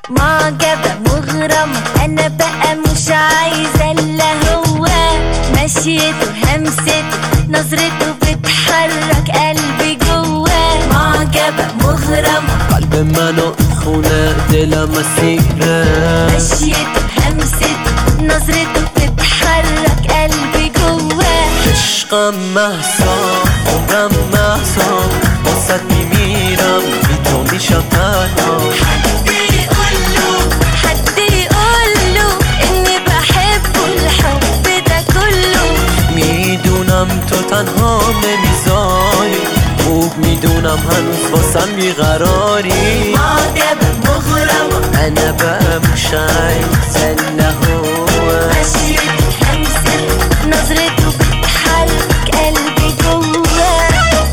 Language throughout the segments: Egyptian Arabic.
معجبة مغرمة أنا بقى مش عايزة إلا هو مشيته همسته نظرته بتحرك قلبي جواه معجبة مغرمة قلب منو خونه دل مسیره مشيته همسته نظرته بتحرك قلبي جواه عشقم محسا عمرم محسا واسد میمیرم بی تو میشم تنها حد يقوله حد يقوله إني بحبه الحب ده كله میدونم تو تنها نمیذاری خوب میدونم هنوز واسم بیقراری معجبة مغرمة انا بقى مش عايز الا هو مشيت همسة نظرته بتحرك قلبي جواه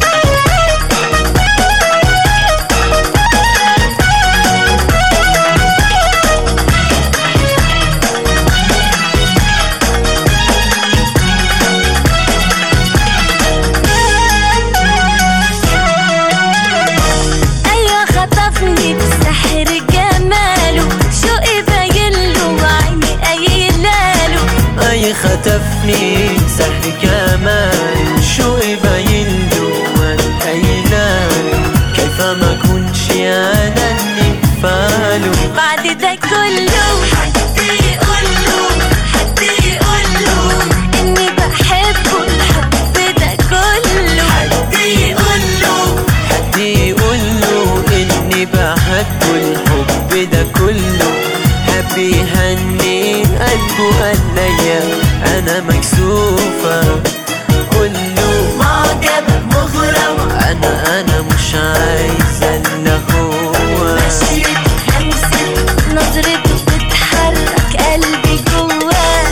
أيوة خطفني بسحر جماله شوقي باينله وعيني قايلاله اي خطفني سحر كمان شو باين له ايلان كيف ما كنش انا اللي فاله بعد ده كله حد يقوله حد يقوله إني بحبه الحب ده كله حد يقوله حد يقول له اني بحب الحب ده كله حب يهني قلبه قليا انا مكسوفة قول له معجبة مغرمة انا انا مش عايزة الا هو مشيت همسة نظرته بتحرك قلبي جواه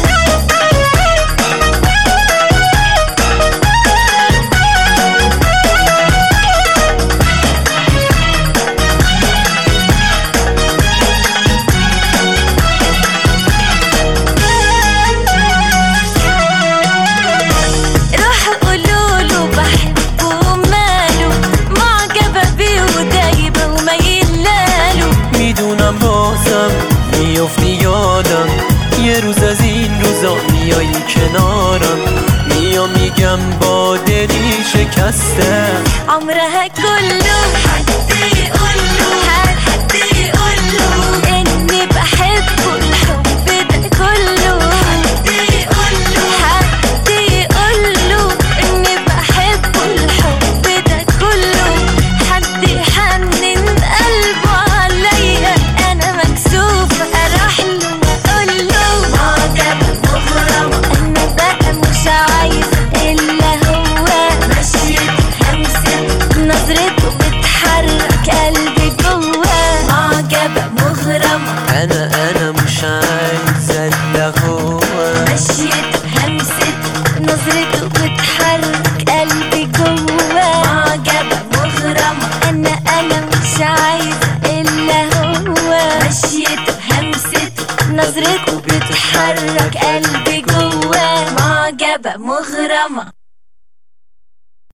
روحوا قولوله بحبه وماله معجبة بيه ودايبة وميلاله میدونم بازم میافتی یادم یه روز از این روزا میایی کنارم میام میگم با دلی شکسته عمرها كله حد يقوله حد يقوله اني بحبه الحب ده كله حد يقوله حد يقوله اني بحبه الحب ده كله حد يحنن قلبه عليا انا مكسوفه اروح له واقول له معجبه مغرمه انا بقى مش عايزه الا هو مشيت همسه نظرته بتحرك قلبي جواه معجبه مغرمه انا انا مش عايزة الا هو مشيت همسة نظرته بتحرك قلبي جواه معجبة مغرمة أنا أنا مش عايزة إلا هو مشيت همسة نظرته بتحرك قلبي جواه معجبة مغرمة